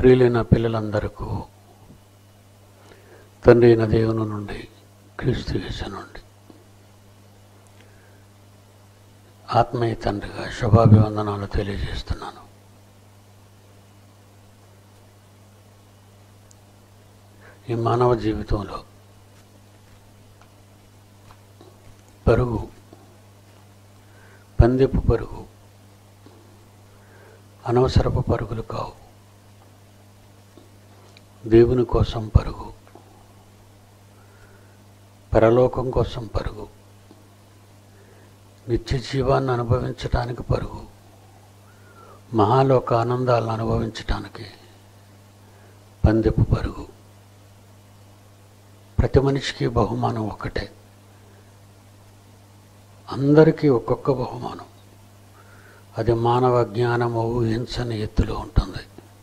ప్రియులైన పిల్లలందరకు తండ్రి అయిన దేవుని నుండి క్రీస్తు యేసు నుండి ఆత్మీయ తండ్రిగా శుభాభివందనాలు తెలియజేస్తున్నాను ఈ మానవ జీవితంలో పరుగు పందెపు పరుగు అనవసరపు పరుగులు కావు దేవుని కోసం పరుగు పరలోకం కోసం పరుగు నిత్య జీవాన్ని అనుభవించటానికి పరుగు మహాలోక ఆనందాలను అనుభవించటానికి పందెపు పరుగు ప్రతి మనిషికి బహుమానం ఒక్కటే అందరికీ ఒక్కొక్క బహుమానం అది మానవ జ్ఞానము ఊహించని ఎత్తులో ఉంటుంది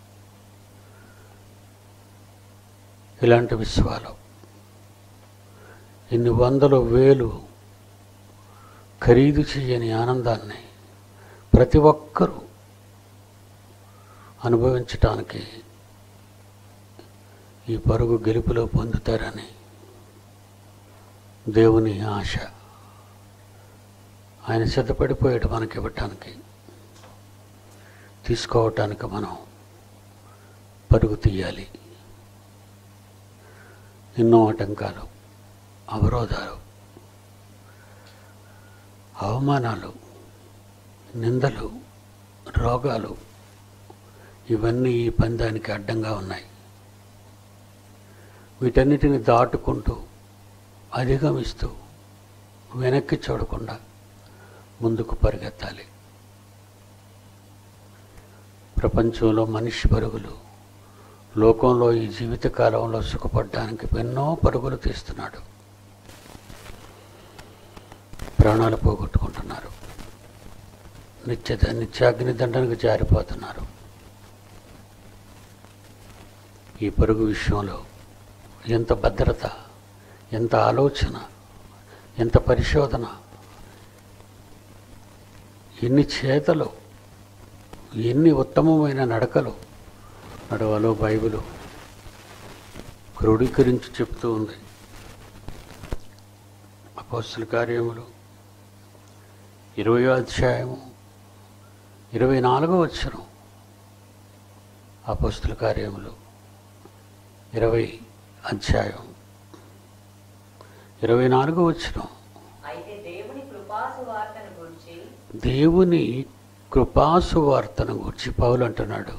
ఇలాంటి విశ్వాలు ఇన్ని వందలు వేలు ఖరీదు చేయని ఆనందాన్ని ప్రతి ఒక్కరూ అనుభవించటానికి ఈ పరుగు గెలుపులో పొందుతారని దేవుని ఆశ ఆయన సిద్ధపడిపోయాడు మనకి ఇవ్వటానికి తీసుకోవటానికి మనం పరుగు తీయాలి ఎన్నో ఆటంకాలు అవరోధాలు అవమానాలు నిందలు రోగాలు ఇవన్నీ ఈ పందానికి అడ్డంగా ఉన్నాయి వీటన్నిటిని దాటుకుంటూ అధిగమిస్తూ వెనక్కి చూడకుండా ముందుకు పరిగెత్తాలి ప్రపంచంలో మనిషి పరుగులు లోకంలో ఈ జీవిత కాలంలో సుఖపడడానికి ఎన్నో పరుగులు తీస్తున్నాడు ప్రాణాలు పోగొట్టుకుంటున్నారు నిత్య నిత్యాగ్ని దండనకు జారిపోతున్నారు ఈ పరుగు విషయంలో ఎంత భద్రత ఎంత ఆలోచన ఎంత పరిశోధన ఎన్ని చేతలు ఎన్ని ఉత్తమమైన నడకలు నడవలో బైబిలు క్రోడీకరించి చెప్తూ ఉంది అపోస్తుల కార్యములు ఇరవయో అధ్యాయము ఇరవై నాలుగో వచ్చిన అపోస్తుల కార్యములు ఇరవై అధ్యాయం ఇరవై నాలుగో వచ్చిన అయితే దేవుని కృపాసు వార్తను గురించి దేవుని కృపాసు వార్తను గురించి పౌలు అంటున్నాడు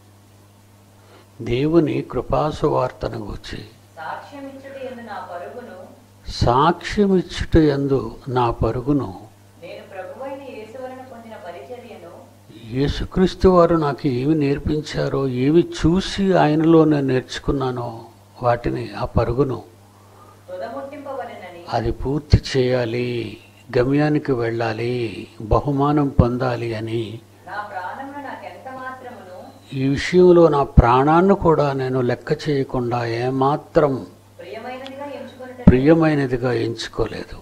దేవుని కృపాసు వార్తను గురించి సాక్ష్యమిచ్చుడు ఎందు నా పరుగును సాక్ష్యమిచ్చుట యందు నా పరుగును నేను ప్రభువైన యేసు వలన పొందిన పరిచర్యను యేసుక్రీస్తు వారు నాకు ఏమి నేర్పించారో ఏవి చూసి ఆయనలో నేను నేర్చుకున్నానో వాటిని ఆ పరుగును తుదముట్టింపవలెనని అది పూర్తి చేయాలి గమ్యానికి వెళ్ళాలి బహుమానం పొందాలి అని నా ప్రాణమును నాకెంత మాత్రమును ఈ విషయంలో నా ప్రాణాన్ని కూడా నేను లెక్క చేయకుండా ఏమాత్రం ప్రియమైనదిగా ఎంచుకున్నట్టు ప్రియమైనదిగా ఎంచుకోలేదు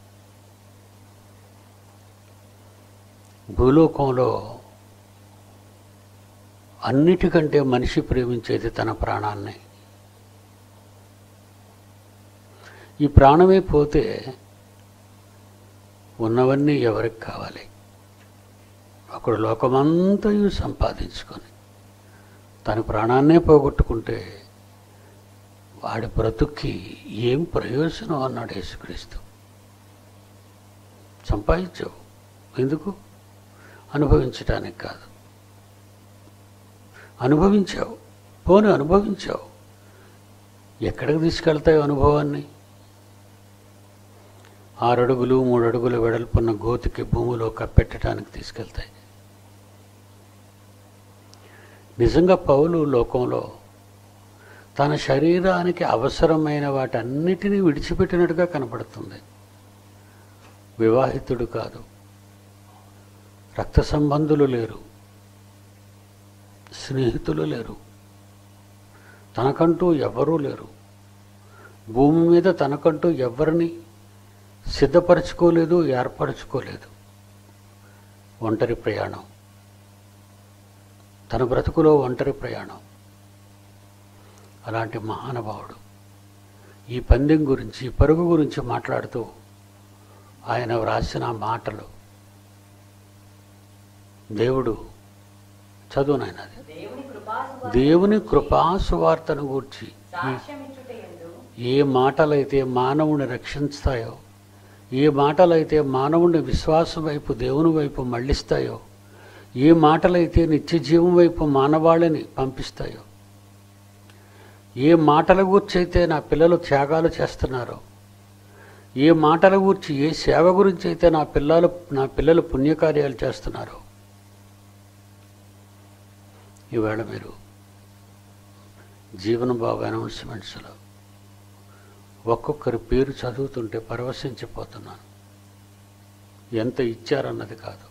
భూలోకంలో అన్నిటికంటే మనిషి ప్రేమించేది తన ప్రాణాన్ని ఈ ప్రాణమే పోతే ఉన్నవన్నీ ఎవరికి కావాలి ఒకడు లోకమంతయు సంపాదించుకొని తన ప్రాణాన్నే పోగొట్టుకుంటే వాడి బ్రతుక్కి ఏం ప్రయోజనం అన్నాడు యేసుక్రీస్తు సంపాదించావు ఎందుకు అనుభవించటానికి కాదు అనుభవించావు పోను అనుభవించావు ఎక్కడికి తీసుకెళ్తాయి అనుభవాన్ని ఆరు అడుగులు మూడు అడుగులు వెడల్పున్న గోతికి భూమిలో కప్పెట్టడానికి తీసుకెళ్తాయి నిజంగా పౌలు లోకంలో తన శరీరానికి అవసరమైన వాటన్నిటినీ విడిచిపెట్టినట్టుగా కనపడుతుంది వివాహితుడు కాదు రక్త సంబంధులు లేరు స్నేహితులు లేరు తనకంటూ ఎవ్వరూ లేరు భూమి మీద తనకంటూ ఎవరిని సిద్ధపరచుకోలేదు ఏర్పరచుకోలేదు ఒంటరి ప్రయాణం తన బ్రతుకులో ఒంటరి ప్రయాణం అలాంటి మహానుభావుడు ఈ పందెం గురించి ఈ పరుగు గురించి మాట్లాడుతూ ఆయన వ్రాసిన మాటలు దేవుడు చదువు నాయన అది దేవుని కృపాసువార్త దేవుని కృపాసువార్తను గూర్చి ఈ సాక్ష్యం ఇచ్చుటయందు ఏ మాటలైతే మానవుని రక్షిస్తాయో ఏ మాటలైతే మానవుని విశ్వాసం వైపు దేవుని వైపు మళ్ళిస్తాయో ఏ మాటలైతే నిత్య జీవం వైపు మానవాళిని పంపిస్తాయో ఏ మాటల గురించి అయితే నా పిల్లలు త్యాగాలు చేస్తున్నారో ఏ మాటల గురించి ఏ సేవ గురించి అయితే నా పిల్లలు నా పిల్లలు పుణ్యకార్యాలు చేస్తున్నారో ఈవేళ మీరు జీవన బాబు అనౌన్స్మెంట్స్లో ఒక్కొక్కరి పేరు చదువుతుంటే పరవశించిపోతున్నాను ఎంత ఇచ్చారన్నది కాదు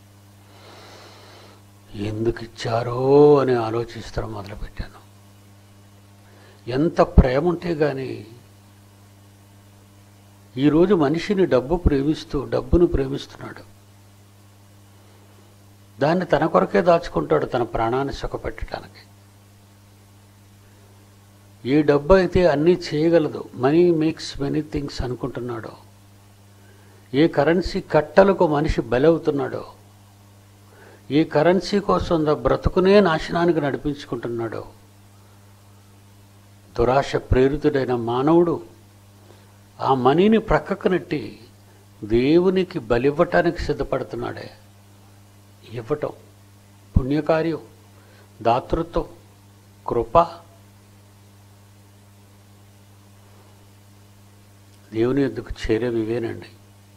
ఎందుకు ఇచ్చారో అని ఆలోచిస్తడం మొదలుపెట్టాను ఎంత ప్రేమ ఉంటే కానీ ఈరోజు మనిషిని డబ్బు ప్రేమిస్తూ డబ్బును ప్రేమిస్తున్నాడు దాన్ని తన కొరకే దాచుకుంటాడు తన ప్రాణాన్ని సుఖపెట్టడానికి ఏ డబ్బు అయితే అన్నీ చేయగలదు మనీ మేక్స్ మెనీ థింగ్స్ అనుకుంటున్నాడో ఏ కరెన్సీ కట్టలకు మనిషి బలవుతున్నాడో ఏ కరెన్సీ కోసం ద బ్రతుకునే నాశనానికి నడిపించుకుంటున్నాడో దురాశ ప్రేరితుడైన మానవుడు ఆ మనీని ప్రక్కకు నెట్టి దేవునికి బలివ్వటానికి సిద్ధపడుతున్నాడే ఇవ్వటం పుణ్యకార్యం దాతృత్వం కృప దేవుని ఎందుకు చేరేవి ఇవేనండి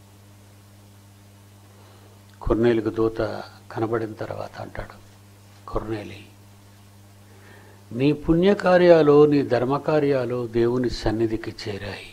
కొర్నేలికి దూత కనబడిన తర్వాత అంటాడు కొర్నేలి నీ పుణ్యకార్యాలు నీ ధర్మకార్యాలు దేవుని సన్నిధికి చేరాయి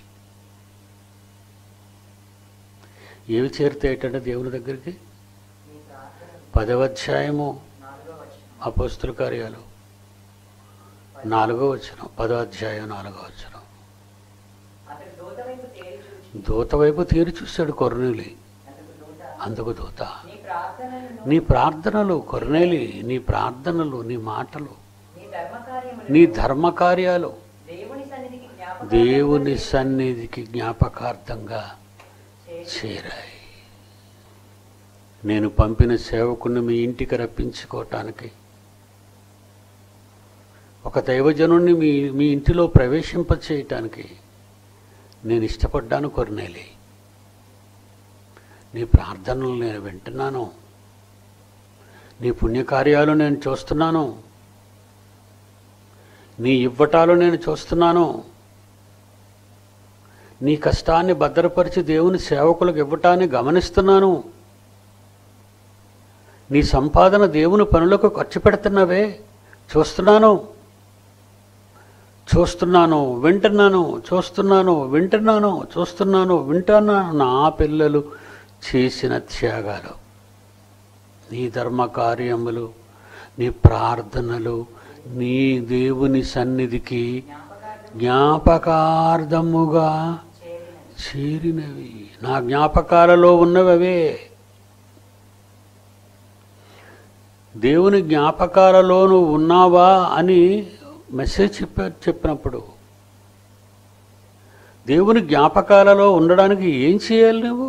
ఏవి చేరుతాయటంటే దేవుని దగ్గరికి మీ ప్రార్థన పదవ అధ్యాయము నాలుగో వచనం అపోస్తుల కార్యాలు నాలుగో వచనం పదో అధ్యాయం నాలుగో వచనం అతడు దూత వైపు తేరి చూచి దూత వైపు తీరి చూశాడు కొర్నేలి అందుకు దూత అందుకు దూత నీ ప్రార్థనలను నీ ప్రార్థనలు కొర్నేలి నీ ప్రార్థనలు నీ మాటలు నీ ధర్మకార్యములను నీ ధర్మకార్యాలు దేవుని సన్నిధికి జ్ఞాపకం దేవుని సన్నిధికి జ్ఞాపకార్థంగా చేరాయి నేను పంపిన సేవకుని మీ ఇంటికి రప్పించుకోవటానికి ఒక దైవజనుణ్ణి మీ మీ ఇంటిలో ప్రవేశింప చేయటానికి నేను ఇష్టపడ్డాను కొరనేలి నీ ప్రార్థనలు నేను వింటున్నాను నీ పుణ్యకార్యాలు నేను చూస్తున్నాను నీ ఇవ్వటాలు నేను చూస్తున్నాను నీ కష్టాన్ని భద్రపరిచి దేవుని సేవకులకు ఇవ్వటాన్ని గమనిస్తున్నాను నీ సంపాదన దేవుని పనులకు ఖర్చు పెడుతున్నవే చూస్తున్నాను చూస్తున్నాను వింటున్నాను చూస్తున్నాను వింటున్నాను చూస్తున్నాను వింటున్నాను నా పిల్లలు చేసిన త్యాగాలు నీ ధర్మ కార్యములు నీ ప్రార్థనలు నీ దేవుని సన్నిధికి జ్ఞాపకార్థముగా చేరినవి నా జ్ఞాపకాలలో ఉన్నవి అవే దేవుని జ్ఞాపకాలలో నువ్వు ఉన్నావా అని మెసేజ్ చెప్పా చెప్పినప్పుడు దేవుని జ్ఞాపకాలలో ఉండడానికి ఏం చేయాలి నువ్వు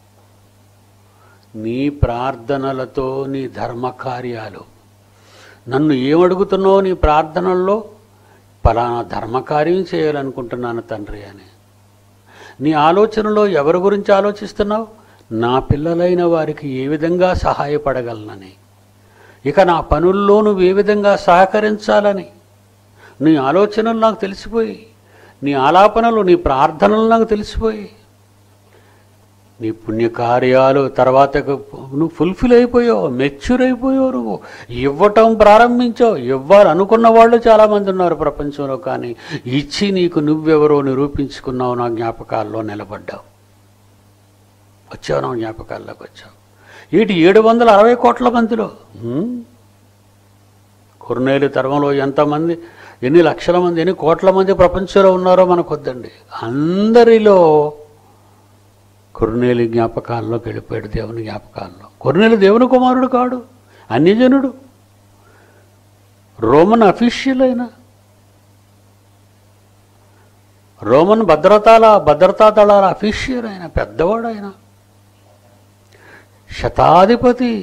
నీ ప్రార్థనలతో నీ ధర్మకార్యాలు నన్ను ఏమడుగుతున్నావు నీ ప్రార్థనల్లో పలానా ధర్మకార్యం చేయాలనుకుంటున్నాను తండ్రి అని నీ ఆలోచనలో ఎవరి గురించి ఆలోచిస్తున్నావు నా పిల్లలైన వారికి ఏ విధంగా సహాయపడగలనని ఇక నా పనుల్లో నువ్వు ఏ విధంగా సహకరించాలని నీ ఆలోచనలు నాకు తెలిసిపోయి నీ ఆలాపనలు నీ ప్రార్థనలు నాకు తెలిసిపోయి నీ పుణ్యకార్యాలు తర్వాత నువ్వు ఫుల్ఫిల్ అయిపోయావు మెచ్యూర్ అయిపోయావు నువ్వు ఇవ్వటం ప్రారంభించావు ఇవ్వాలనుకున్న వాళ్ళు చాలామంది ఉన్నారు ప్రపంచంలో కానీ ఇచ్చి నీకు నువ్వెవరో నిరూపించుకున్నావు నా జ్ఞాపకాల్లో నిలబడ్డావు వచ్చావు నా జ్ఞాపకాల్లోకి వచ్చావు వీటి ఏడు వందల అరవై కోట్ల మందిలో హ్మ్? కొర్నేలు తరంలో ఎంతమంది ఎన్ని లక్షల మంది ఎన్ని కోట్ల మంది ప్రపంచంలో ఉన్నారో మనకు వద్దండి అందరిలో కొర్నేలి జ్ఞాపకాల్లోకి వెళ్ళిపోయాడు దేవుని జ్ఞాపకాల్లో కొర్నేలు దేవుని కుమారుడు కాడు అన్యజనుడు రోమన్ అఫీషియల్ అయిన రోమన్ భద్రతాల భద్రతా దళాల అఫీషియర్ ఆయన పెద్దవాడు ఆయన శతాధిపతి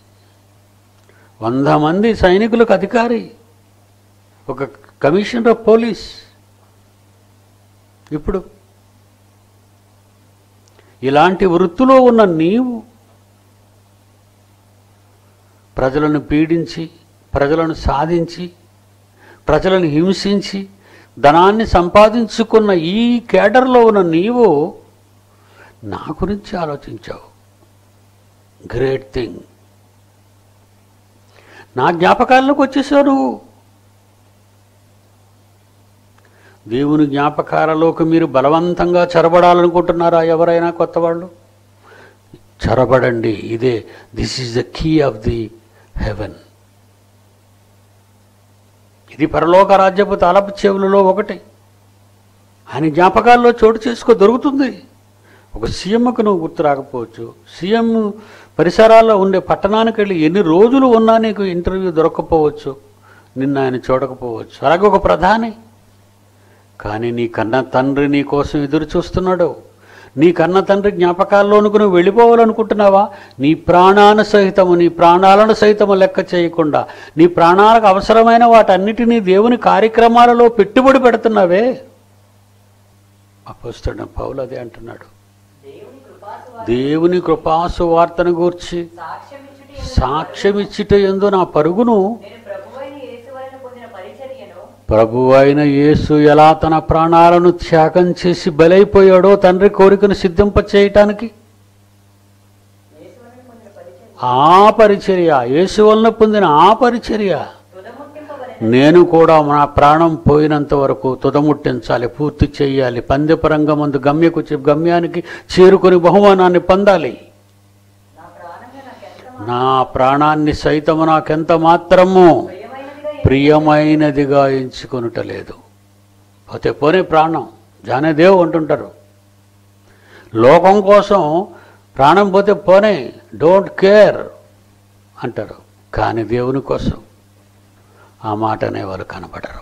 వంద మంది సైనికులకు అధికారి ఒక కమిషనర్ ఆఫ్ పోలీస్ ఇప్పుడు ఇలాంటి వృత్తిలో ఉన్న నీవు ప్రజలను పీడించి ప్రజలను సాధించి ప్రజలను హింసించి ధనాన్ని సంపాదించుకున్న ఈ కేడర్లో ఉన్న నీవు నా గురించి ఆలోచించావు గ్రేట్ థింగ్ నా జ్ఞాపకాల్లోకి వచ్చేసావు నువ్వు దేవుని జ్ఞాపకాలలోకి మీరు బలవంతంగా చొరబడాలనుకుంటున్నారా ఎవరైనా కొత్త వాళ్ళు చొరబడండి ఇదే this is the key of the heaven ఇది పరలోక రాజ్యపు తాలపు చెవులలో ఒకటి ఆయన జ్ఞాపకాల్లో చోటు చేసుకో దొరుకుతుంది ఒక సీఎంకు నువ్వు గుర్తు రాకపోవచ్చు సీఎం పరిసరాల్లో ఉండే పట్టణానికి వెళ్ళి ఎన్ని రోజులు ఉన్నా నీకు ఇంటర్వ్యూ దొరకకపోవచ్చు నిన్న ఆయన చూడకపోవచ్చు అలాగే ఒక ప్రధాని కానీ నీ కన్న తండ్రి నీ కోసం ఎదురు చూస్తున్నాడు నీ కన్న తండ్రి జ్ఞాపకాల్లోనికి నువ్వు వెళ్ళిపోవాలనుకుంటున్నావా నీ ప్రాణాన సహితము నీ ప్రాణాలను సహితము లెక్క చేయకుండా నీ ప్రాణాలకు అవసరమైన వాటన్నిటినీ దేవుని కార్యక్రమాలలో పెట్టుబడి పెడుతున్నావే అపోస్తున్న పౌలు అదే అంటున్నాడు దేవుని కృపాసు దేవుని కృపాసు వార్తను గూర్చి సాక్ష్యమిచ్చుటి సాక్ష్యమిచ్చిట ఎందు నా పరుగును నేను ప్రభువైన యేసు వలన పొందిన పరిచర్యను ప్రభు అయిన యేసు ఎలా తన ప్రాణాలను త్యాగం చేసి బలైపోయాడో తండ్రి కోరికను సిద్ధింప చేయటానికి యేసు వలన పొందిన పరిచర్య ఆ పరిచర్య యేసు వలన పొందిన ఆ పరిచర్య తుదముట్టింపబడిన నేను కూడా నా ప్రాణం పోయినంత వరకు తుదముట్టించాలి పూర్తి చేయాలి పందెపరంగమందు గమ్యకు చే- గమ్యానికి చేరుకొని బహుమానాన్ని పొందాలి నా ప్రాణంగా నాకెంత నా ప్రాణాన్ని సైతము నాకెంత మాత్రము ప్రియమైనదిగా ప్రియమైనదిగా ఎంచుకొనుటలేదు పోతే పోనీ ప్రాణం జానేదేవ్ అంటుంటారు లోకం కోసం ప్రాణం పోతే పోనే డోంట్ కేర్ అంటారు కానీ దేవుని కోసం ఆ మాట అనేవాళ్ళు కనబడరు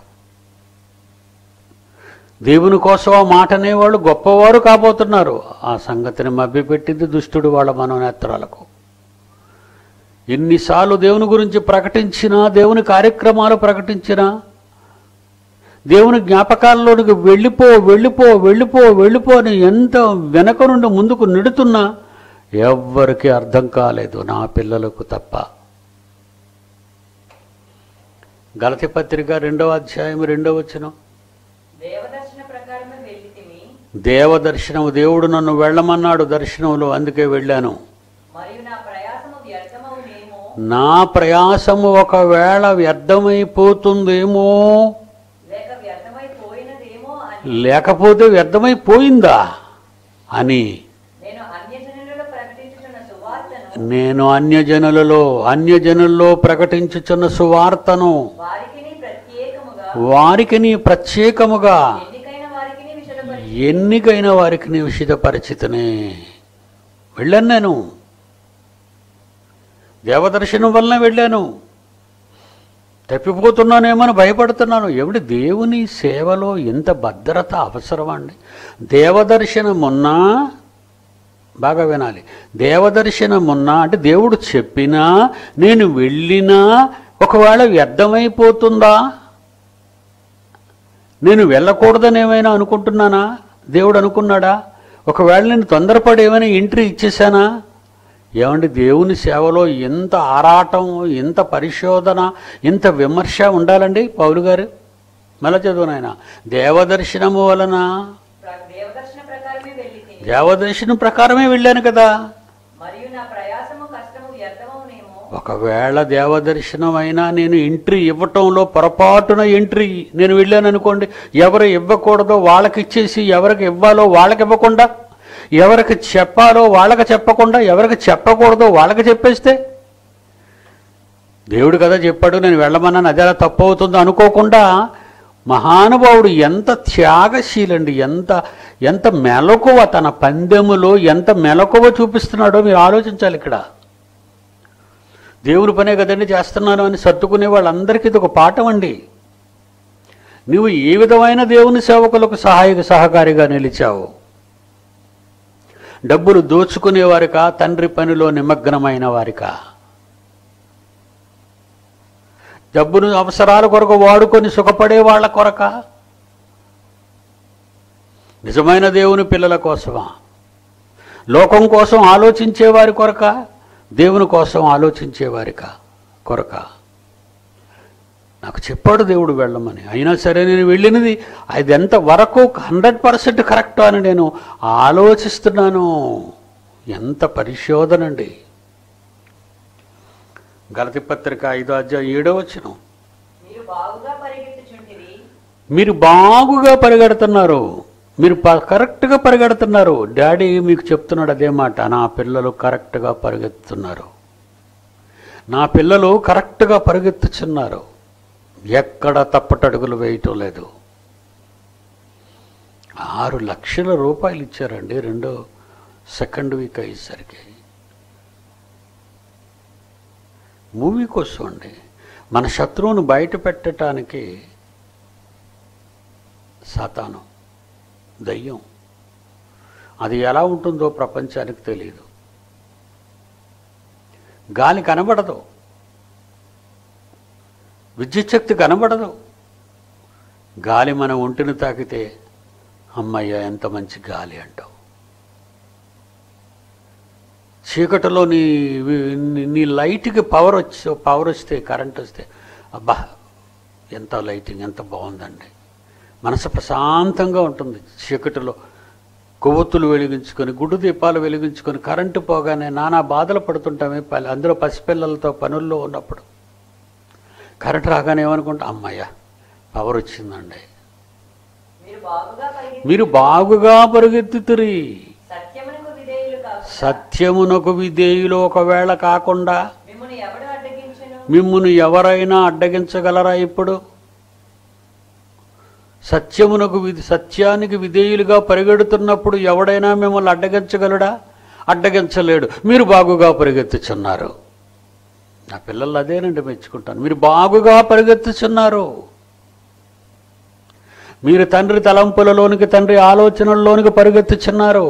దేవుని కోసం ఆ మాట అనేవాళ్ళు గొప్పవారు కాబోతున్నారు ఆ సంగతిని మభ్యపెట్టింది దుష్టుడు వాళ్ళ మనోనేత్రాలకు ఎన్నిసార్లు దేవుని గురించి ప్రకటించినా దేవుని కార్యక్రమాలు ప్రకటించినా దేవుని జ్ఞాపకాల్లోనికి వెళ్ళిపో వెళ్ళిపో వెళ్ళిపో వెళ్ళిపో అని ఎంత వెనక నుండి ముందుకు నెడుతున్నా ఎవ్వరికి అర్థం కాలేదు నా పిల్లలకు తప్ప గలతి పత్రిక రెండవ అధ్యాయం రెండవ వచనం దేవదర్శన ప్రకారమే వెళ్ళితిమి దేవదర్శనము దేవుడు నన్ను వెళ్ళమన్నాడు దర్శనంలో అందుకే వెళ్ళాను మరియు నా ప్రయాసము వ్యర్థమవునేమో నా ప్రయాసము ఒకవేళ వ్యర్థమైపోతుందేమో లేక వ్యర్థమైపోయినదేమో అని లేకపోతే వ్యర్థమైపోయిందా అని నేను అన్యజనులలో ప్రకటించుతున్న సువార్తను నేను అన్యజనులలో అన్యజనుల్లో ప్రకటించుచున్న సువార్తను వారికిని ప్రత్యేకముగా వారికి నీ ప్రత్యేకముగా ఎన్నికైన వారికిని విషదపరిచి ఎన్నికైన వారికి నీ విషిత వెళ్ళాను నేను దేవదర్శనం వలన వెళ్ళాను తప్పిపోతున్నానేమని భయపడుతున్నాను ఏమిటి దేవుని సేవలో ఎంత భద్రత అవసరమా అండి దేవదర్శనమున్నా బాగా వినాలి దేవదర్శనమున్నా అంటే దేవుడు చెప్పినా నేను వెళ్ళినా ఒకవేళ వ్యర్థమైపోతుందా నేను వెళ్ళకూడదని ఏమైనా అనుకుంటున్నానా దేవుడు అనుకున్నాడా ఒకవేళ నేను తొందరపడి ఏమైనా ఎంట్రీ ఇచ్చేసానా ఏమండి దేవుని సేవలో ఎంత ఆరాటం ఎంత పరిశోధన ఎంత విమర్శ ఉండాలండి పౌలు గారు మళ్ళా చదువు నాయన దేవదర్శనము వలన ప్ర- దేవదర్శన ప్రకారమే వెళ్ళితిని దేవదర్శనం ప్రకారమే వెళ్ళాను కదా మరియు నా ప్రయాసము కష్టము వ్యర్థమవునేమో ఒకవేళ దేవదర్శనం అయినా నేను ఎంట్రీ ఇవ్వటంలో పొరపాటున ఎంట్రీ నేను వెళ్ళాను అనుకోండి ఎవరు ఇవ్వకూడదో వాళ్ళకి ఇచ్చేసి ఎవరికి ఇవ్వాలో వాళ్ళకి ఇవ్వకుండా ఎవరికి చెప్పాలో వాళ్ళకి చెప్పకుండా ఎవరికి చెప్పకూడదో వాళ్ళకి చెప్పేస్తే దేవుడు కదా చెప్పాడు నేను వెళ్ళమన్నాను అదే అలా తప్పు అవుతుందో అనుకోకుండా మహానుభావుడు ఎంత త్యాగశీలండి ఎంత ఎంత మెలకువ తన పందెములో ఎంత మెలకువ చూపిస్తున్నాడో మీరు ఆలోచించాలి ఇక్కడ దేవుని పనే కదండి చేస్తున్నాను అని సర్దుకునే వాళ్ళందరికీ ఇది ఒక పాఠం అండి నువ్వు ఏ విధమైన దేవుని సేవకులకు సహాయక సహకారిగా నిలిచావు డబ్బులు దోచుకునే వారికా తండ్రి పనిలో నిమగ్నమైన వారికా డబ్బును అవసరాల కొరకు వాడుకొని సుఖపడే వాళ్ళ కొరక నిజమైన దేవుని పిల్లల కోసమా లోకం కోసం ఆలోచించే వారి కొరక దేవుని కోసం ఆలోచించే వారిక కొరక నాకు చెప్పాడు దేవుడు వెళ్ళమని అయినా సరే నేను వెళ్ళినది అది ఎంత వరకు హండ్రెడ్ పర్సెంట్ కరెక్ట్ అని నేను ఆలోచిస్తున్నాను ఎంత పరిశోధన అండి గలతి పత్రిక ఐదో అధ్యాయం ఏడో వచ్చిన మీరు బాగుగా పరిగెత్తుచుంటిరి మీరు బాగుగా పరిగెడుతున్నారు మీరు ప- కరెక్ట్గా పరిగెడుతున్నారు డాడీ మీకు చెప్తున్నాడు అదే మాట నా పిల్లలు కరెక్ట్గా పరిగెత్తుతున్నారు నా పిల్లలు కరెక్ట్గా పరిగెత్తుచున్నారు ఎక్కడ తప్పటడుగులు వేయటం లేదు ఆరు లక్షల రూపాయలు ఇచ్చారండి రెండో సెకండ్ వీక్ అయ్యేసరికి మూవీ కోసం అండి మన శత్రువును బయట పెట్టడానికి సాతాను దయ్యం అది ఎలా ఉంటుందో ప్రపంచానికి తెలియదు గాలి కనబడదు విద్యుత్ శక్తి కనబడదు గాలి మన ఒంటిని తాకితే అమ్మయ్య ఎంత మంచి గాలి అంటావు చీకటిలో నీ నీ- నీ లైట్కి పవర్ వచ్చి పవర్ వస్తే కరెంట్ వస్తే అబ్బా ఎంత లైటింగ్ ఎంత బాగుందండి మనసు ప్రశాంతంగా ఉంటుంది చీకటిలో కొవ్వొత్తులు వెలిగించుకొని గుడ్డు దీపాలు వెలిగించుకొని కరెంటు పోగానే నానా బాధలు పడుతుంటామే పల్లె అందులో పసిపిల్లలతో పనుల్లో ఉన్నప్పుడు కరెంట్ రాగానే ఏమనుకుంటా అమ్మయ్య పవర్ వచ్చిందండి మీరు బాగుగా పరిగెత్తి మీరు బాగుగా పరిగెత్తుతురి సత్యమునకు విధేయులు కాకుండా సత్యమునకు విధేయులు ఒకవేళ కాకుండా మిమ్మల్ని ఎవడు అడ్డగించును మిమ్మును ఎవరైనా అడ్డగించగలరా ఇప్పుడు సత్యమునకు విధి సత్యానికి విధేయులుగా పరిగెడుతున్నప్పుడు ఎవడైనా మిమ్మల్ని అడ్డగించగలడా అడ్డగించలేడు మీరు బాగుగా పరిగెత్తుచున్నారు నా పిల్లలు అదేనండి మెచ్చుకుంటాను మీరు బాగుగా పరిగెత్తుచున్నారు మీరు తండ్రి తలంపులలోనికి తండ్రి ఆలోచనల్లోనికి పరిగెత్తుచున్నారు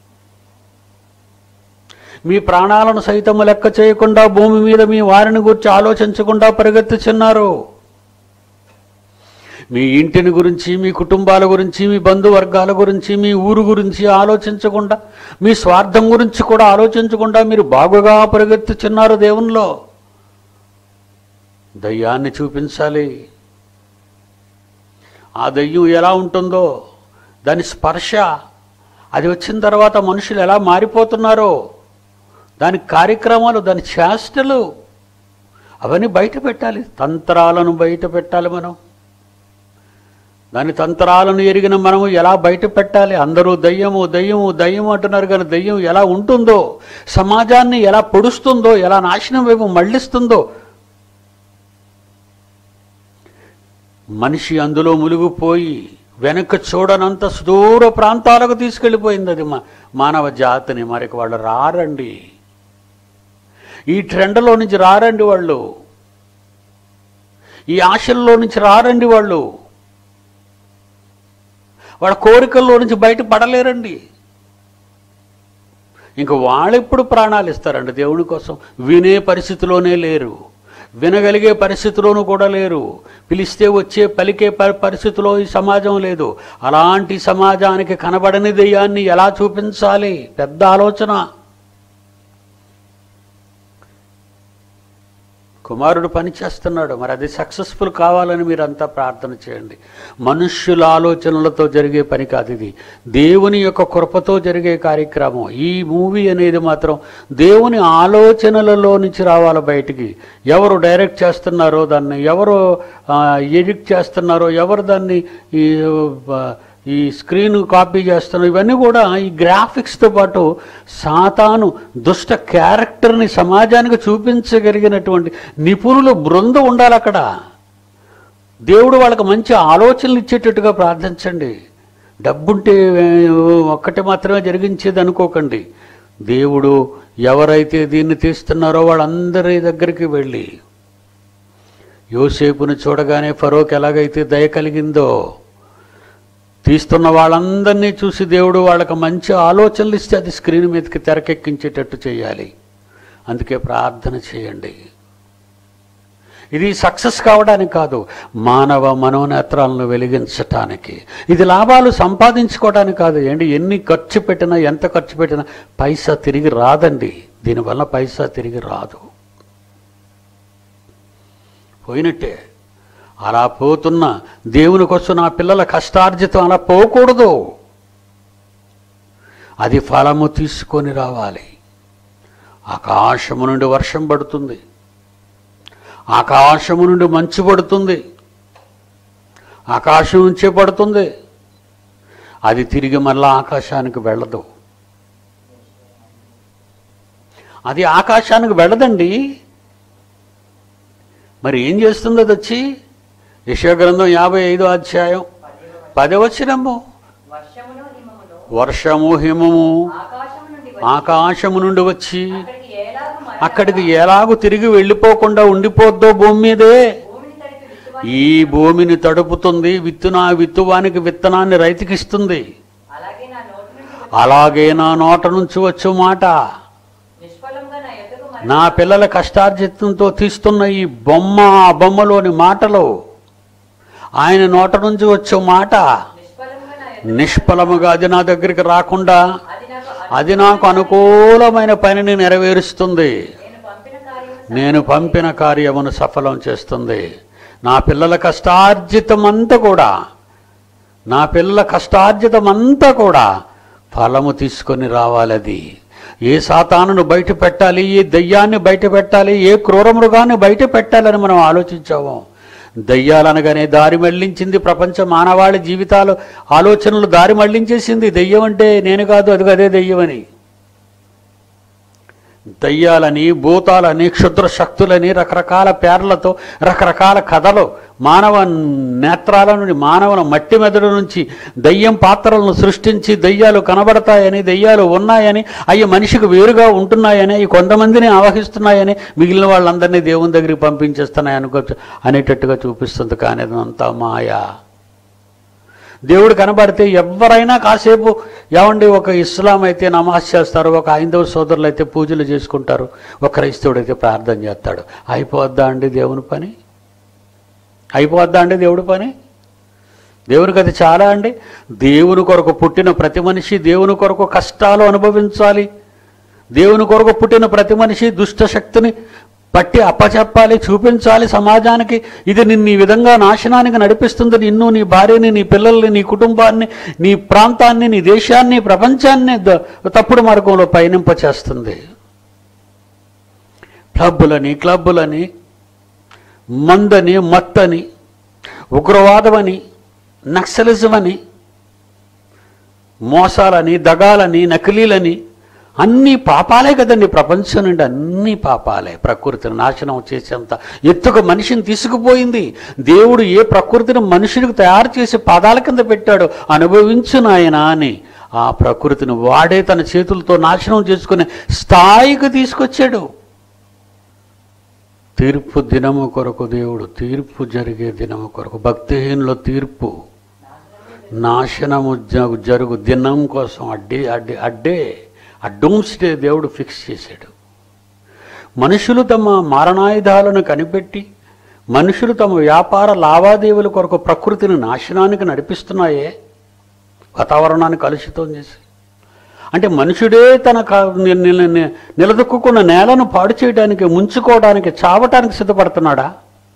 మీ ప్రాణాలను సైతము లెక్క చేయకుండా భూమి మీద మీ వారిని గురించి ఆలోచించకుండా పరిగెత్తుచున్నారు మీ ఇంటిని గురించి మీ కుటుంబాల గురించి మీ బంధువర్గాల గురించి మీ ఊరు గురించి ఆలోచించకుండా మీ స్వార్థం గురించి కూడా ఆలోచించకుండా మీరు బాగుగా పరిగెత్తుచున్నారు దేవునిలో దయ్యాన్ని చూపించాలి ఆ దయ్యం ఎలా ఉంటుందో దాని స్పర్శ అది వచ్చిన తర్వాత మనుషులు ఎలా మారిపోతున్నారో దాని కార్యక్రమాలు దాని చేష్టలు అవన్నీ బయట పెట్టాలి తంత్రాలను బయట పెట్టాలి మనం దాని తంత్రాలను ఎరిగిన మనము ఎలా బయట పెట్టాలి అందరూ దయ్యము దయ్యము దయ్యము అంటున్నారు కానీ దయ్యం ఎలా ఉంటుందో సమాజాన్ని ఎలా పొడుస్తుందో ఎలా నాశనం వైపు మళ్ళిస్తుందో మనిషి అందులో మునిగిపోయి వెనక్కి చూడనంత సుదూర ప్రాంతాలకు తీసుకెళ్ళిపోయింది అది మా మానవ జాతిని మరికి వాళ్ళు రారండి ఈ ట్రెండ్లో నుంచి రారండి వాళ్ళు ఈ ఆశల్లో నుంచి రారండి వాళ్ళు వాళ్ళ కోరికల్లో నుంచి బయట పడలేరండి ఇంక వాళ్ళెప్పుడు ప్రాణాలు ఇస్తారండి దేవుని కోసం వినే పరిస్థితిలోనే లేరు వినగలిగే పరిస్థితిలోనూ కూడా లేరు పిలిస్తే వచ్చే పలికే ప- పరిస్థితిలో ఈ సమాజం లేదు అలాంటి సమాజానికి కనబడని దెయ్యాన్ని ఎలా చూపించాలి పెద్ద ఆలోచన కుమారుడు పని చేస్తున్నాడు మరి అది సక్సెస్ఫుల్ కావాలని మీరంతా ప్రార్థన చేయండి మనుష్యుల ఆలోచనలతో జరిగే పని కాదు ఇది దేవుని యొక్క కృపతో జరిగే కార్యక్రమం ఈ మూవీ అనేది మాత్రం దేవుని ఆలోచనలలో నుంచి రావాలి బయటికి ఎవరు డైరెక్ట్ చేస్తున్నారో దాన్ని ఎవరు ఎడిట్ చేస్తున్నారో ఎవరు దాన్ని ఈ ఆ, ఈ స్క్రీన్ కాపీ చేస్తున్నాం ఇవన్నీ కూడా ఈ గ్రాఫిక్స్తో పాటు సాతాను దుష్ట క్యారెక్టర్ని సమాజానికి చూపించగలిగినటువంటి నిపుణులు బృందం ఉండాలి అక్కడ దేవుడు వాళ్ళకి మంచి ఆలోచనలు ఇచ్చేటట్టుగా ప్రార్థించండి డబ్బుంటే ఏ, ఒక్కటి మాత్రమే జరిగించేది అనుకోకండి దేవుడు ఎవరైతే దీన్ని తీస్తున్నారో వాళ్ళందరి దగ్గరికి వెళ్ళి యోసేపుని చూడగానే ఫరోకి ఎలాగైతే దయ కలిగిందో తీస్తున్న వాళ్ళందరినీ చూసి దేవుడు వాళ్ళకి మంచి ఆలోచనలు ఇస్తే అది స్క్రీన్ మీదకి తెరకెక్కించేటట్టు చేయాలి అందుకే ప్రార్థన చేయండి ఇది సక్సెస్ కావడానికి కాదు మానవ మనోనేత్రాలను వెలిగించటానికి ఇది లాభాలు సంపాదించుకోవడానికి కాదు ఏంటి ఎన్ని ఖర్చు పెట్టినా ఎంత ఖర్చు పెట్టినా పైసా తిరిగి రాదండి దీనివల్ల పైసా తిరిగి రాదు పోయినట్టే అలా పోతున్న దేవుని కోసం నా పిల్లల కష్టార్జితం అలా పోకూడదు అది ఫలము తీసుకొని రావాలి ఆకాశము నుండి వర్షం పడుతుంది ఆకాశము నుండి మంచు పడుతుంది ఆకాశం నుంచే పడుతుంది అది తిరిగి మళ్ళా ఆకాశానికి వెళ్ళదు అది ఆకాశానికి వెళ్ళదండి మరి ఏం చేస్తుంది అది వచ్చి యశగ్రంథం యాభై ఐదో అధ్యాయం పదవచనము వర్షమును హిమమును వర్షము హిమము ఆకాశము నుండి వచ్చి ఆకాశము నుండి వచ్చి అక్కడికి ఏలాగు మరల అక్కడికి ఎలాగూ తిరిగి వెళ్ళిపోకుండా ఉండిపోద్దో భూమి మీదే భూమిని తడిపి విత్తువ ఈ భూమిని తడుపుతుంది విత్తున విత్తువానికి విత్తనాన్ని రైతుకిస్తుంది అలాగే నా నోటి నుండి వచ్చి అలాగే నా నోట నుంచి వచ్చు మాట నిష్ఫలంగా నా ఎదుగు మరి నా పిల్లల కష్టార్జితంతో తీస్తున్న ఈ బొమ్మ ఆ బొమ్మలోని మాటలు ఆయన నోట నుంచి వచ్చే మాట నిష్ఫలంగా నా ఎదుగు నిష్ఫలముగా అది నా దగ్గరికి రాకుండా అది నాకు అది నాకు అనుకూలమైన పనిని నెరవేరుస్తుంది నేను పంపిన కార్యము నేను పంపిన కార్యమును సఫలం చేస్తుంది నా పిల్లల కష్టార్జితం అంతా కూడా నా పిల్లల కష్టార్జితం అంతా కూడా ఫలము తీసుకొని రావాలి అది ఏ సాతానును బయట పెట్టాలి ఏ దయ్యాన్ని బయట పెట్టాలి ఏ క్రూర మృగాన్ని బయట పెట్టాలని మనం ఆలోచించాము దయ్యాలనగానే దారి మళ్లించింది ప్రపంచ మానవాళి జీవితాలు ఆలోచనలు దారి మళ్లించేసింది దెయ్యం అంటే నేను కాదు అది అదే దెయ్యమని దయ్యాలని భూతాలని క్షుద్ర శక్తులని రకరకాల పేర్లతో రకరకాల కథలు మానవ నేత్రాల నుండి మానవుల మట్టి మెదడు నుంచి దయ్యం పాత్రలను సృష్టించి దయ్యాలు కనబడతాయని దయ్యాలు ఉన్నాయని అవి మనిషికి వేరుగా ఉంటున్నాయని అవి కొంతమందిని ఆవహిస్తున్నాయని మిగిలిన వాళ్ళందరినీ దేవుని దగ్గరికి పంపించేస్తున్నాయి అనుకోవచ్చు అనేటట్టుగా చూపిస్తుంది కానీ అదంతా మాయా దేవుడు కనబడితే ఎవరైనా కాసేపు ఏమండి ఒక ఇస్లాం అయితే నమాజ్ చేస్తారు ఒక ఐందవ సోదరులు అయితే పూజలు చేసుకుంటారు ఒక క్రైస్తవుడు అయితే ప్రార్థన చేస్తాడు అయిపోద్దా అండి దేవుని పని అయిపోద్దా అండి దేవుడి పని దేవునికి అది చాలా అండి దేవుని కొరకు పుట్టిన ప్రతి మనిషి దేవుని కొరకు కష్టాలు అనుభవించాలి దేవుని కొరకు పుట్టిన ప్రతి మనిషి దుష్ట శక్తిని పట్టి అప్పచెప్పాలి చూపించాలి సమాజానికి ఇది నిన్ను ఈ విధంగా నాశనానికి నడిపిస్తుంది నిన్ను నీ భార్యని నీ పిల్లల్ని నీ కుటుంబాన్ని నీ ప్రాంతాన్ని నీ దేశాన్ని ప్రపంచాన్ని ద- తప్పుడు మార్గంలో పయనింప చేస్తుంది క్లబ్బులని క్లబ్బులని మందని మత్తని ఉగ్రవాదమని నక్సలిజం అని మోసాలని దగాలని నకిలీలని అన్ని పాపాలే కదండి ప్రపంచం నుండి అన్ని పాపాలే ప్రకృతిని నాశనం చేసేంత ఎత్తుకు మనిషిని తీసుకుపోయింది దేవుడు ఏ ప్రకృతిని మనుషునికి తయారు చేసి పాదాల కింద పెట్టాడు అనుభవించు నాయనా అని ఆ ప్రకృతిని వాడే తన చేతులతో నాశనం చేసుకునే స్థాయికి తీసుకొచ్చాడు తీర్పు దినము కొరకు దేవుడు తీర్పు జరిగే దినము కొరకు భక్తిహీనుల తీర్పు నాశనము జ- జరుగు దినం కోసం అడ్డే అడ్డే అడ్డే ఆ డూమ్స్ డే దేవుడు ఫిక్స్ చేశాడు మనుషులు తమ మారణాయుధాలను కనిపెట్టి మనుషులు తమ వ్యాపార లావాదేవీల కొరకు ప్రకృతిని నాశనానికి నడిపిస్తున్నాయే వాతావరణాన్ని కలుషితం చేసి అంటే మనుషుడే తన క- ని- ని- ని- నిలదొక్కున్న నేలను పాడు చేయడానికి ముంచుకోవడానికి చావటానికి సిద్ధపడుతున్నాడా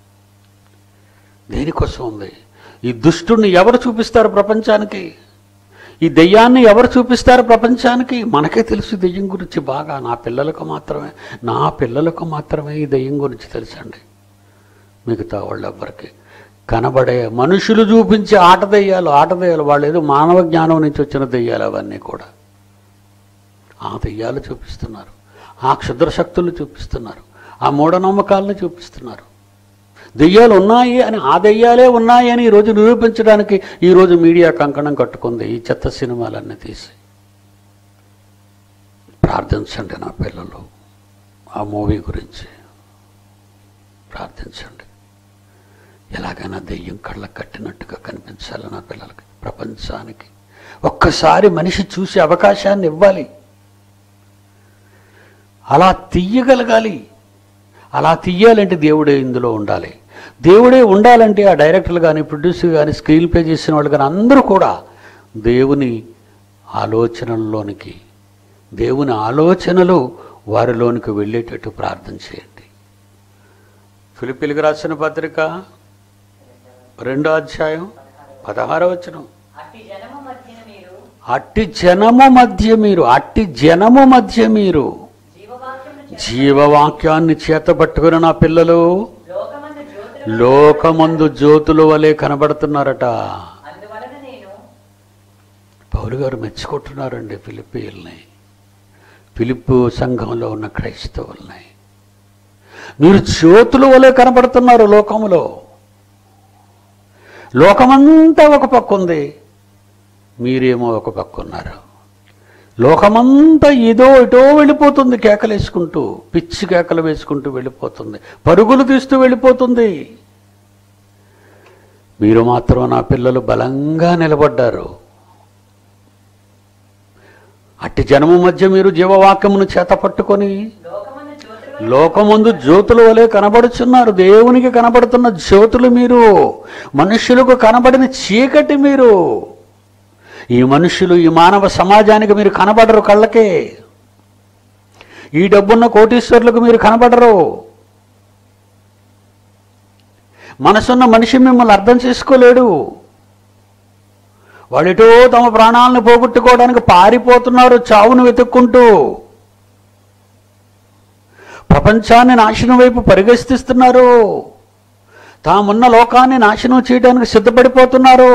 దేనికోసం ఉంది ఈ దుష్టుణ్ణి ఎవరు చూపిస్తారు ప్రపంచానికి ఈ దెయ్యాన్ని ఎవరు చూపిస్తారు ప్రపంచానికి మనకే తెలుసు ఈ దెయ్యం గురించి బాగా నా పిల్లలకు మాత్రమే నా పిల్లలకు మాత్రమే ఈ దెయ్యం గురించి తెలుసండి మిగతా వాళ్ళెవ్వరికి కనబడే మనుషులు చూపించే ఆట దెయ్యాలు ఆట దెయ్యాలు వాళ్ళు ఏదో మానవ జ్ఞానం నుంచి వచ్చిన దెయ్యాలు అవన్నీ కూడా ఆ దెయ్యాలు చూపిస్తున్నారు ఆ క్షుద్ర శక్తులు చూపిస్తున్నారు ఆ మూఢనమ్మకాలను చూపిస్తున్నారు దెయ్యాలు ఉన్నాయి అని ఆ దెయ్యాలే ఉన్నాయి అని ఈరోజు నిరూపించడానికి ఈరోజు మీడియా కంకణం కట్టుకుంది ఈ చెత్త సినిమాలన్నీ తీసి ప్రార్థించండి నా పిల్లలు ఆ మూవీ గురించి ప్రార్థించండి ఎలాగైనా దెయ్యం కళ్ళకు కట్టినట్టుగా కనిపించాలి నా పిల్లలకి ప్రపంచానికి ఒక్కసారి మనిషి చూసే అవకాశాన్ని ఇవ్వాలి అలా తీయగలగాలి అలా తీయాలంటే దేవుడే ఇందులో ఉండాలి దేవుడే ఉండాలంటే ఆ డైరెక్టర్లు కానీ ప్రొడ్యూసర్ కానీ స్క్రీన్ ప్లే చేసిన వాళ్ళు కానీ అందరూ కూడా దేవుని ఆలోచనల్లోనికి దేవుని ఆలోచనలు వారిలోనికి వెళ్ళేటట్టు ప్రార్థన చేయండి ఫిలిపిలికి రాసిన పత్రిక రెండో అధ్యాయం పదహారో వచనం అట్టి జనము మధ్యన మీరు అట్టి జనము మధ్య మీరు అట్టి జనము మధ్య మీరు జీవవాక్యమును జీవవాక్యాన్ని చేతబట్టుకుని నా పిల్లలు లోకమందు జ్యోతులు లోకమందు జ్యోతుల వలె కనబడుతున్నారట అందువలన నేను పౌలు గారు మెచ్చుకుంటున్నారండి ఫిలిప్పీల్ని ఫిలిప్పు సంఘంలో ఉన్న క్రైస్తవుల్ని మీరు జ్యోతుల వలె కనబడుతున్నారు లోకములో లోకమంతా ఒక పక్క ఉంది మీరేమో ఒక పక్క ఉన్నారు లోకమంతా ఏదో ఇటో వెళ్ళిపోతుంది కేకలేసుకుంటూ పిచ్చి కేకలు వేసుకుంటూ వెళ్ళిపోతుంది పరుగులు తీస్తూ వెళ్ళిపోతుంది మీరు మాత్రం నా పిల్లలు బలంగా నిలబడ్డారు అట్టి జనము మధ్య మీరు జీవవాక్యమును చేత పట్టుకొని లోకమందు జ్యోతులు లోకమందు జ్యోతుల వలె కనబడుచున్నారు దేవునికి కనబడుతున్న జ్యోతులు మీరు మనుషులకు కనబడిన చీకటి మీరు ఈ మనుషులు ఈ మానవ సమాజానికి మీరు కనబడరు కళ్ళకే ఈ డబ్బున్న కోటీశ్వరులకు మీరు కనబడరు మనసున్న మనిషి మిమ్మల్ని అర్థం చేసుకోలేడు వాళ్ళెటో తమ ప్రాణాలను పోగొట్టుకోవడానికి పారిపోతున్నారు చావును వెతుక్కుంటూ ప్రపంచాన్ని నాశనం వైపు పరిగెత్తిస్తున్నారు తామున్న లోకాన్ని నాశనం చేయడానికి సిద్ధపడిపోతున్నారు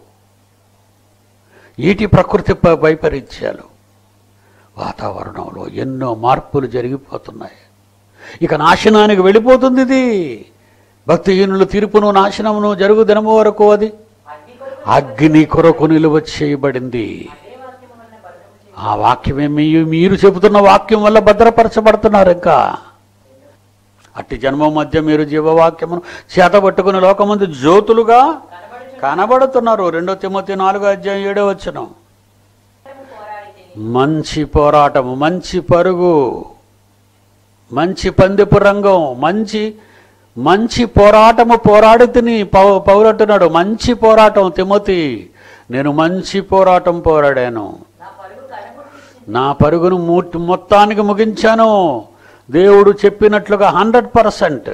ఈటి ప్రకృతి ప- వైపరీత్యాలు వాతావరణంలో ఎన్నో మార్పులు జరిగిపోతున్నాయి ఇక నాశనానికి వెళ్ళిపోతుంది ఇది భక్తిహీనుల తీర్పును నాశనమును జరుగు దినము వరకు అది అగ్ని కొరకు అగ్ని కొరకు నిలువ చేయబడింది అదే వాక్యము వలన భద్రము చేయి. ఆ వాక్యమే మీ మీరు చెబుతున్న వాక్యం వల్ల భద్రపరచబడుతున్నారు ఇంకా అట్టి జన్మ మధ్య మీరు జీవవాక్యమును చేతబట్టుకుని లోకమందు జ్యోతులుగా కనబడుచు కనబడుతున్నారు రెండో తిమ్మతి నాలుగో అధ్యాయం ఏడో వచ్చిన పోరాడి తిని మంచి పోరాటము మంచి పరుగు మంచి పందెపు రంగం మంచి మంచి పోరాటము పోరాడి తిని పౌ పౌరట్టున్నాడు మంచి పోరాటం తిమ్మతి నేను మంచి పోరాటం పోరాడాను నా పరుగు కనబుట్టించింది నా పరుగును మూర్తి మొత్తానికి ముగించాను దేవుడు చెప్పినట్లుగా హండ్రెడ్ పర్సెంట్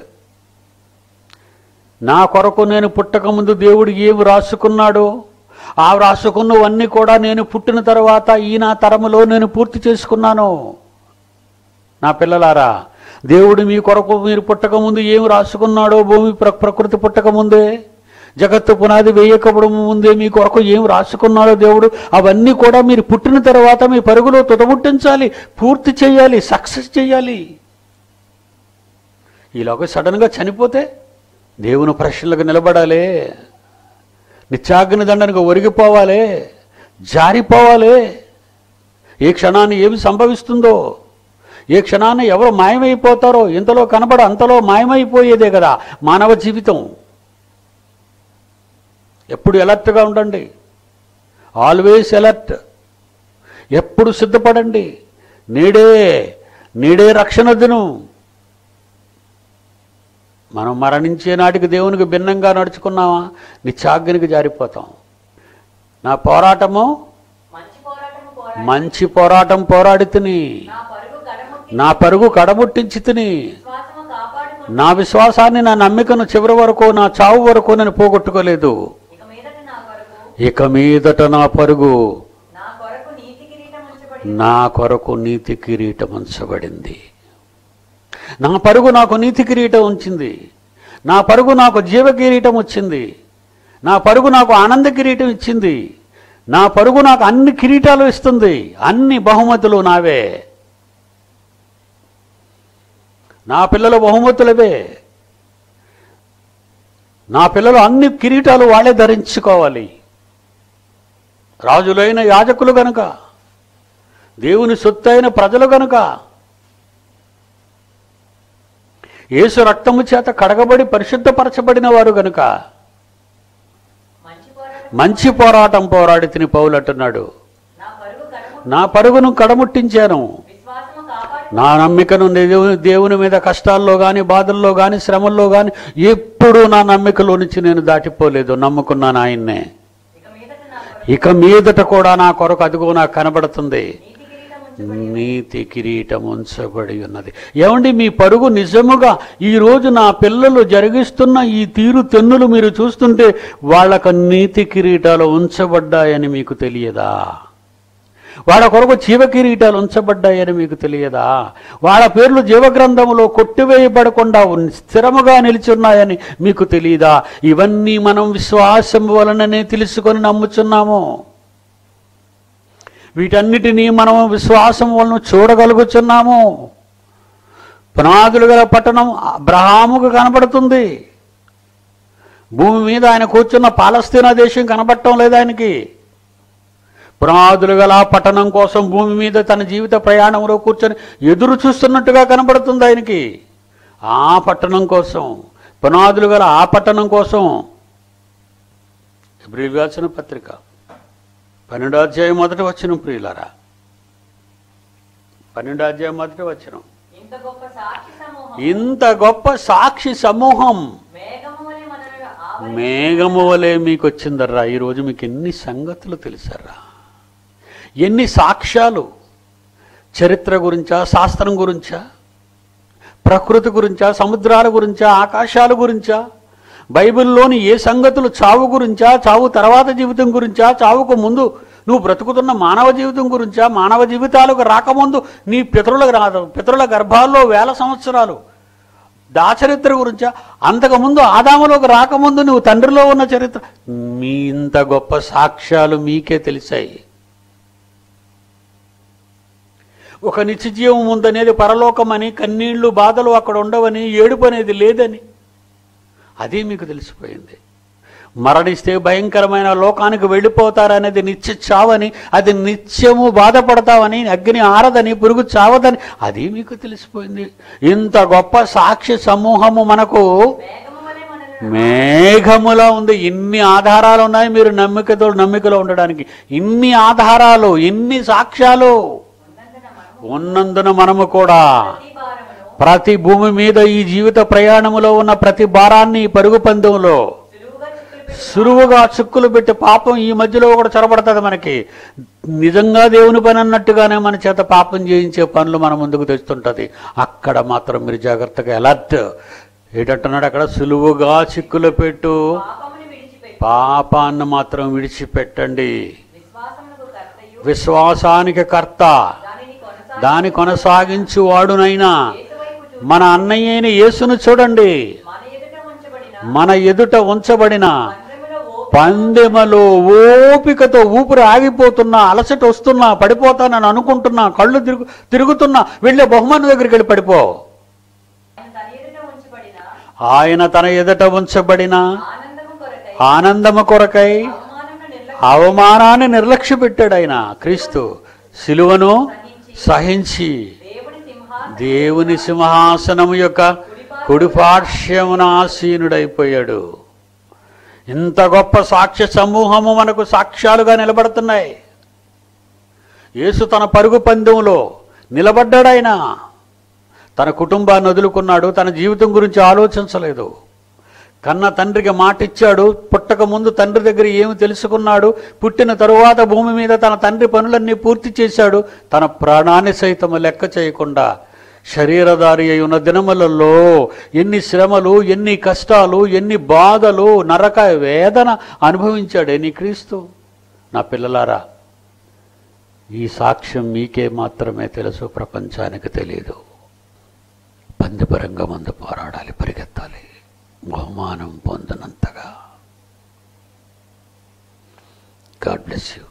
నా కొరకు నేను పుట్టకముందు దేవుడు ఏమి రాసుకున్నాడో ఆ రాసుకున్నవన్నీ కూడా నేను పుట్టిన తర్వాత ఈ నా తరములో నేను పూర్తి చేసుకున్నాను నా పిల్లలారా దేవుడు మీ కొరకు మీరు పుట్టకముందు ఏమి రాసుకున్నాడో భూమి ప్ర ప్రకృతి పుట్టకముందే జగత్తు పునాది వేయకప్పుడు ముందే మీ కొరకు ఏం రాసుకున్నాడో దేవుడు అవన్నీ కూడా మీరు పుట్టిన తర్వాత మీ పరుగులో తుదముట్టించాలి పూర్తి చేయాలి సక్సెస్ చేయాలి ఈలోగా సడన్గా చనిపోతే దేవుని ప్రశ్నలకు నిలబడాలి నిత్యాగ్ని దండనకు ఒరిగిపోవాలి జారిపోవాలి ఏ క్షణాన్ని ఏమి సంభవిస్తుందో ఏ క్షణాన్ని ఎవరు మాయమైపోతారో ఇంతలో కనబడ అంతలో మాయమైపోయేదే కదా మానవ జీవితం ఎప్పుడు ఎలర్ట్గా ఉండండి ఆల్వేస్ ఎలర్ట్ ఎప్పుడు సిద్ధపడండి నేడే నేడే రక్షణ దినం మనం మరణించే నాటికి దేవునికి భిన్నంగా నడుచుకున్నామా నిత్యాగ్నికి జారిపోతాం నా పోరాటము మంచి పోరాటము పోరాడి మంచి పోరాటం పోరాడి తిని నా పరుగు కడముట్టి నా పరుగు కడముట్టించి తిని విశ్వాసము కాపాడుకుని నా విశ్వాసాన్ని నా నమ్మికను చివరి వరకు నా చావు వరకు నేను పోగొట్టుకోలేదు ఇక మీదట నా కొరకు ఇక మీదట నా పరుగు నా కొరకు నీతి కిరీటం ఉంచబడి నా కొరకు నీతి కిరీటం ఉంచబడింది నా పరుగు నాకు నీతి కిరీటం ఉంచింది నా పరుగు నాకు జీవ కిరీటం వచ్చింది నా పరుగు నాకు ఆనంద కిరీటం ఇచ్చింది నా పరుగు నాకు అన్ని కిరీటాలు ఇస్తుంది అన్ని బహుమతులు నావే నా పిల్లల బహుమతులవే నా పిల్లలు అన్ని కిరీటాలు వాళ్ళే ధరించుకోవాలి రాజులైన యాజకులు గనుక దేవుని సొత్తైన ప్రజలు గనుక యేసు రక్తము చేత కడగబడి పరిశుద్ధపరచబడిన వారు గనుక మంచి పోరాటం పోరాడి తిని పౌలు అంటున్నాడు నా పరుగు కడము నా పరుగును కడముట్టించాను విశ్వాసము కాపాడు నా నమ్మికను దేవుని దేవుని మీద కష్టాల్లో కానీ బాధల్లో కానీ శ్రమల్లో కానీ ఎప్పుడూ నా నమ్మికలో నుంచి నేను దాటిపోలేదు నమ్ముకున్నాను ఆయన్నే ఇక మీదట నా పరుగు ఇక మీదట కూడా నా కొరకు అదుగో నాకు కనబడుతుంది నీతి కిరీటం ఉంచు నీతి కిరీటం ఉంచబడి ఉన్నది ఏమండి మీ పరుగు నిజముగా ఈ రోజు నా పిల్లలు జరిగిస్తున్న ఈ తీరు తెన్నులు మీరు చూస్తుంటే వాళ్ళకు నీతి కిరీటాలు ఉంచబడ్డాయని మీకు తెలియదా వాళ్ళ కొరకు జీవ కిరీటాలు ఉంచబడ్డాయని మీకు తెలియదా వాళ్ళ పేర్లు జీవగ్రంథములో కొట్టివేయబడకుండా ఉన్- స్థిరముగా నిలిచున్నాయని మీకు తెలియదా ఇవన్నీ మనం విశ్వాసం వలననే తెలుసుకొని నమ్ముచున్నాము వీటన్నిటినీ మనం విశ్వాసం వలన చూడగలుగుతున్నాము పునాదులు గల పట్టణం అబ్రహాముకు కనబడుతుంది భూమి మీద ఆయన కూర్చున్న పాలస్తీనా దేశం కనబడటం లేదు ఆయనకి పునాదులు గల ఆ పట్టణం కోసం భూమి మీద తన జీవిత ప్రయాణంలో కూర్చొని ఎదురు చూస్తున్నట్టుగా కనబడుతుంది ఆయనకి ఆ పట్టణం కోసం పునాదులు గల ఆ పట్టణం కోసం ఎబ్రిల్ రాసిన పత్రిక పన్నెండో అధ్యాయం మొదటి వచ్చిన ప్రియులారా పన్నెండో అధ్యాయం మొదటి వచ్చిన ఇంత గొప్ప సాక్షి సమూహం ఇంత గొప్ప సాక్షి సమూహం మేఘము వలె మనల్ని ఆవరించి మేఘము వలె మీకు వచ్చిందర్రా ఈరోజు మీకు ఎన్ని సంగతులు తెలుసర్రా ఎన్ని సాక్ష్యాలు చరిత్ర గురించా శాస్త్రం గురించా ప్రకృతి గురించా సముద్రాల గురించా ఆకాశాల గురించా బైబిల్లోని ఏ సంగతులు చావు గురించా చావు తర్వాత జీవితం గురించా చావుకు ముందు నువ్వు బ్రతుకుతున్న మానవ జీవితం గురించా మానవ జీవితాలకు రాకముందు నీ పితరుల రా- పితరుల గర్భాల్లో వేల సంవత్సరాలు దాచరిత్ర గురించా అంతకుముందు ఆదాములోకి రాకముందు నువ్వు తండ్రిలో ఉన్న చరిత్ర మీ ఇంత గొప్ప సాక్ష్యాలు మీకే తెలిసాయి ఒక నిత్యజీవం ఉందనేది పరలోకమని కన్నీళ్లు బాధలు అక్కడ ఉండవని ఏడుపు అనేది లేదని అది మీకు తెలిసిపోయింది మరణిస్తే భయంకరమైన లోకానికి వెళ్ళిపోతారనేది నిత్య చావని అది నిత్యము బాధపడతావని అగ్ని ఆరదని పురుగు చావదని అది మీకు తెలిసిపోయింది ఇంత గొప్ప సాక్షి సమూహము మనకు మేఘము వలె మనల్ని మేఘములా ఉంది ఇన్ని ఆధారాలు ఉన్నాయి మీరు నమ్మికతో నమ్మికలో ఉండడానికి ఇన్ని ఆధారాలు ఇన్ని సాక్ష్యాలు ఉన్నందున మనము ఉన్నందున మనము కూడా ప్రతి భారమును ప్రతి భూమి మీద ఈ జీవిత ప్రయాణములో ఉన్న ప్రతి భారాన్ని ఈ పరుగు పందెంలో సులువుగా చిక్కులు పెట్టి సులువుగా చిక్కులు పెట్టి పాపం ఈ మధ్యలో కూడా చొరబడుతుంది మనకి నిజంగా దేవుని పని అన్నట్టుగానే మన చేత పాపం చేయించే పనులు మన ముందుకు తెస్తుంటది అక్కడ మాత్రం మీరు జాగ్రత్తగా అలర్ట్ ఏంటంటున్నాడు అక్కడ సులువుగా చిక్కులు పెట్టు పాపముని విడిచిపెట్టి పాపాన్ని మాత్రం విడిచిపెట్టండి విశ్వాసమునకు కర్తయు విశ్వాసానికి కర్త దానిని కొనసాగి దాని కొనసాగించు వాడునైనా యేసువైపు చూ మన అన్నయ్య అయిన యేసును చూడండి మన ఎదుట ఉంచబడిన మన ఎదుట ఉంచబడిన పంద్రములో ఓ పందెమలో ఓపికతో ఊపిరి ఆగిపోతున్నా అలసట వస్తున్నా పడిపోతానని అనుకుంటున్నా కళ్ళు తిరుగు తిరుగుతున్నా వెళ్ళే బహుమానం దగ్గరికి వెళ్ళి పడిపో ఆయన తన ఎదుట ఉంచబడిన ఆయన తన ఎదుట ఉంచబడిన ఆనందము కొరకై ఆనందము కొరకై అవమానమును నిర్లక్ష్యం అవమానాన్ని నిర్లక్ష్య పెట్టాడు ఆయన క్రీస్తు సిలువను సహించి దేవుని సింహాసనం దేవుని సింహాసనము యొక్క కుడిపార్శ్వమున ఆసీనుడైపోయాడు ఇంత గొప్ప సాక్ష్య సమూహము మనకు సాక్ష్యాలుగా నిలబడుతున్నాయి యేసు తన పరుగు పందెంలో నిలబడ్డాడాయన తన కుటుంబాన్ని వదులుకున్నాడు తన జీవితం గురించి ఆలోచించలేదు కన్న తండ్రికి మాట ఇచ్చాడు పుట్టక ముందు తండ్రి దగ్గర ఏమి తెలుసుకున్నాడు పుట్టిన తరువాత భూమి మీద తన తండ్రి పనులన్నీ పూర్తి చేశాడు తన ప్రాణాన్ని సైతం లెక్క చేయకుండా శరీరధారి అయి ఉన్న దినములలో ఎన్ని శ్రమలు ఎన్ని కష్టాలు ఎన్ని బాధలు నరక వేదన అనుభవించాడే నీ క్రీస్తు నా పిల్లలారా ఈ సాక్ష్యం మీకే మాత్రమే తెలుసు ప్రపంచానికి తెలియదు పందిపరంగా ముందు పోరాడాలి పరిగెత్తాలి బహుమానం పొందినంతగా గాడ్ బ్లెస్ యూ